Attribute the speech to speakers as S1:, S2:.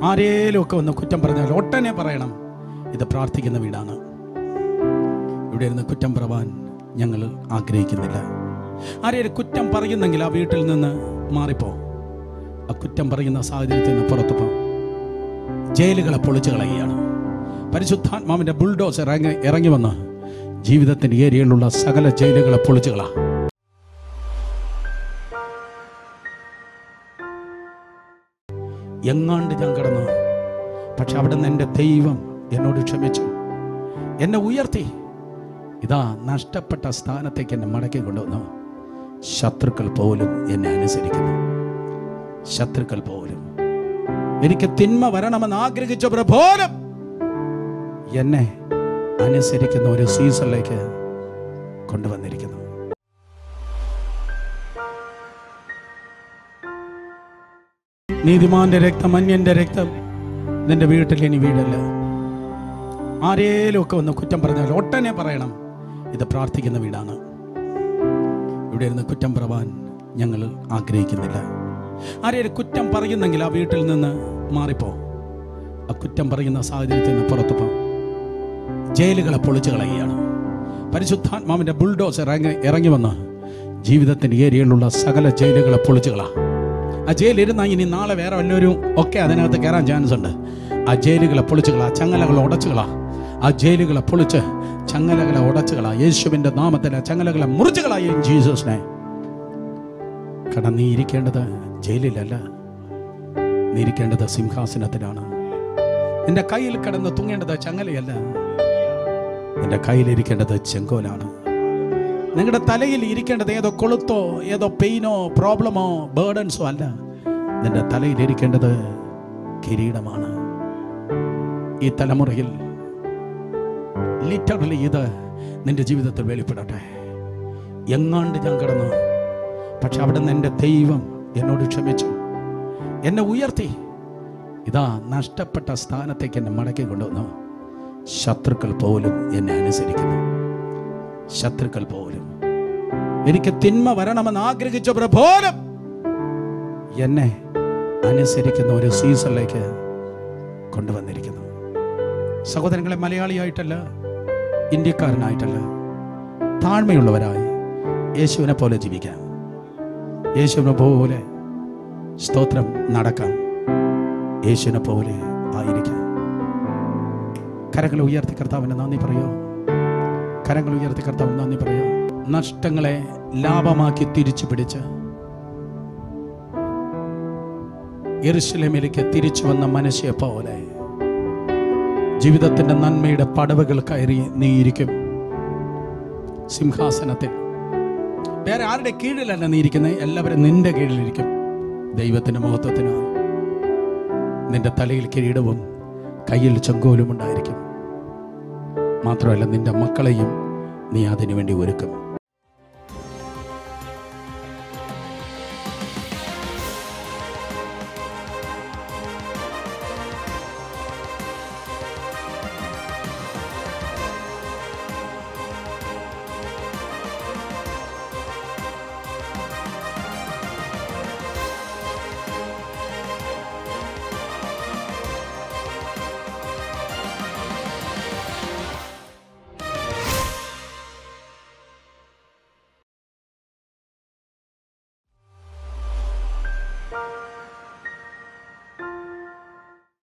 S1: ആരേലും ഒക്കെ ഒന്ന് കുറ്റം പറഞ്ഞാൽ ഒട്ടനെ പറയണം ഇത് പ്രാർത്ഥിക്കുന്ന വീടാണ് ഇവിടെ ഇരുന്ന് കുറ്റം പറവാൻ ഞങ്ങൾ ആഗ്രഹിക്കുന്നില്ല ആരെയും കുറ്റം പറയുന്നെങ്കിൽ ആ വീട്ടിൽ നിന്ന് മാറിപ്പോ ആ കുറ്റം പറയുന്ന സാഹചര്യത്തിൽ നിന്ന് പുറത്തു പോ ജയിലുകളെ പൊളിച്ചു കളയുകയാണ് പരിശുദ്ധാത്മാവിന്റെ ബുൾഡോസ് ഇറങ്ങി ഇറങ്ങി വന്ന് ജീവിതത്തിന്റെ ഏരിയയിലുള്ള സകല ജയിലുകളെ പൊളിച്ചു കളാ എങ്ങാണ്ട് ഞാൻ കിടന്നു പക്ഷെ അവിടെ നിന്ന് എൻ്റെ ദൈവം എന്നോട് ക്ഷമിച്ചു എന്നെ ഉയർത്തി ഇതാ നഷ്ടപ്പെട്ട സ്ഥാനത്തേക്ക് എന്നെ മടക്കി കൊണ്ടുവന്നു ശത്രുക്കൾ പോലും എന്നെ അനുസരിക്കുന്നു ശത്രുക്കൾ പോലും എനിക്ക് തിന്മ വരണമെന്ന് ആഗ്രഹിച്ചവർ പോലും എന്നെ അനുസരിക്കുന്ന ഒരു സീസണിലേക്ക് കൊണ്ടുവന്നിരിക്കുന്നു നീതിമാന്റെ രക്തം അന്യന്റെ രക്തം നിന്റെ വീട്ടിൽ ഇനി വീടല്ല ആരേലും ഒക്കെ ഒന്ന് കുറ്റം പറഞ്ഞാൽ ഒട്ടനെ പറയണം ഇത് പ്രാർത്ഥിക്കുന്ന വീടാണ് ഇവിടെ ഇരുന്ന് കുറ്റം പറവാൻ ഞങ്ങൾ ആഗ്രഹിക്കുന്നില്ല ആരെയും കുറ്റം പറയുന്നെങ്കിൽ ആ വീട്ടിൽ നിന്ന് മാറിപ്പോ ആ കുറ്റം പറയുന്ന സാഹചര്യത്തിൽ നിന്ന് പുറത്തു പോ ജയിലുകളെ പൊളിച്ചു കളയുകയാണ് പരിശുദ്ധാത്മാവിന്റെ ബുൾഡോസ് ഇറങ്ങി ഇറങ്ങി വന്ന് ജീവിതത്തിന്റെ ഏരിയയിലുള്ള സകല ജയിലുകളെ പൊളിച്ചു കളാ ആ ജയിലിരുന്നാൽ ഇനി നാളെ വേറെ വല്ലവരും ഒക്കെ അതിനകത്ത് കയറാൻ ചാൻസ് ഉണ്ട് ആ ജയിലുകളെ പൊളിച്ചുകളാ ചങ്ങലകളെ ഉടച്ചുകളാ ആ ജയിലുകളെ പൊളിച്ച് ചങ്ങലകളെ ഉടച്ചുകളാ യേശുവിന്റെ നാമത്തിൽ ആ ചങ്ങലകളെ മുറിച്ചുകളാ ഇൻ ജീസസിനെ കാരണം നീ ഇരിക്കേണ്ടത് ജയിലിലല്ല നീ ഇരിക്കേണ്ടത് സിംഹാസനത്തിലാണ് നിന്റെ കയ്യിൽ കിടന്ന് തൂങ്ങേണ്ടത് ചങ്ങലയല്ല നിന്റെ കയ്യിലിരിക്കേണ്ടത് ചെങ്കോലാണ് നിങ്ങളുടെ തലയിൽ ഇരിക്കേണ്ടത് ഏതോ കൊളുത്തോ ഏതോ പെയിനോ പ്രോബ്ലമോ ബേർഡൻസോ അല്ല നിന്റെ തലയിൽ ഇരിക്കേണ്ടത് കിരീടമാണ് ഈ തലമുറയിൽ ലിറ്ററലി ഇത് നിന്റെ ജീവിതത്തിൽ വെളിപ്പെടട്ടെ എങ്ങാണ്ട് ഞാൻ കിടന്നു പക്ഷെ അവിടെ നിന്ന് എൻ്റെ ദൈവം എന്നോട് ക്ഷമിച്ചു എന്നെ ഉയർത്തി ഇതാ നഷ്ടപ്പെട്ട സ്ഥാനത്തേക്ക് എന്നെ മടക്കി കൊണ്ടുവന്നു ശത്രുക്കൾ പോലും എന്നെ അനുസരിക്കുന്നു ശത്രുക്കൾ പോലും എനിക്ക് തിന്മ വരണമെന്ന് ആഗ്രഹിച്ചവർ പോലും എന്നെ അനുസരിക്കുന്ന ഒരു സീസണിലേക്ക് കൊണ്ടുവന്നിരിക്കുന്നു സഹോദരങ്ങളെ മലയാളിയായിട്ടല്ല ഇന്ത്യക്കാരനായിട്ടല്ല താഴ്മയുള്ളവരായി യേശുവിനെ പോലെ ജീവിക്കാം യേശുവിനെ പോലെ സ്തോത്രം നടക്കാം യേശുവിനെ പോലെ ആയിരിക്കാം കരങ്ങൾ ഉയർത്തി കർത്താവിന് നന്ദി പറയോ കരങ്ങൾ ഉയർത്തി കർത്താവിന് നന്ദി പറയോ നഷ്ടങ്ങളെ ലാഭമാക്കി തിരിച്ചു പിടിച്ച് യെരുശലേമിലേക്ക് തിരിച്ചു വന്ന മനുഷ്യയെ പോലെ ജീവിതത്തിന്റെ നന്മയുടെ പടവുകൾ കയറി നീയിരിക്കും സിംഹാസനത്തിൽ വേറെ ആരുടെ കീഴിലല്ല നീ ഇരിക്കുന്നത് എല്ലാവരും നിന്റെ കീഴിലിരിക്കും ദൈവത്തിന്റെ മഹത്വത്തിനായി നിന്റെ തലയിൽ കിരീടവും കയ്യിൽ ചെങ്കോലും ഉണ്ടായിരിക്കും മാത്രമല്ല നിന്റെ മക്കളെയും നീ അതിനു വേണ്ടി ഒരുക്കും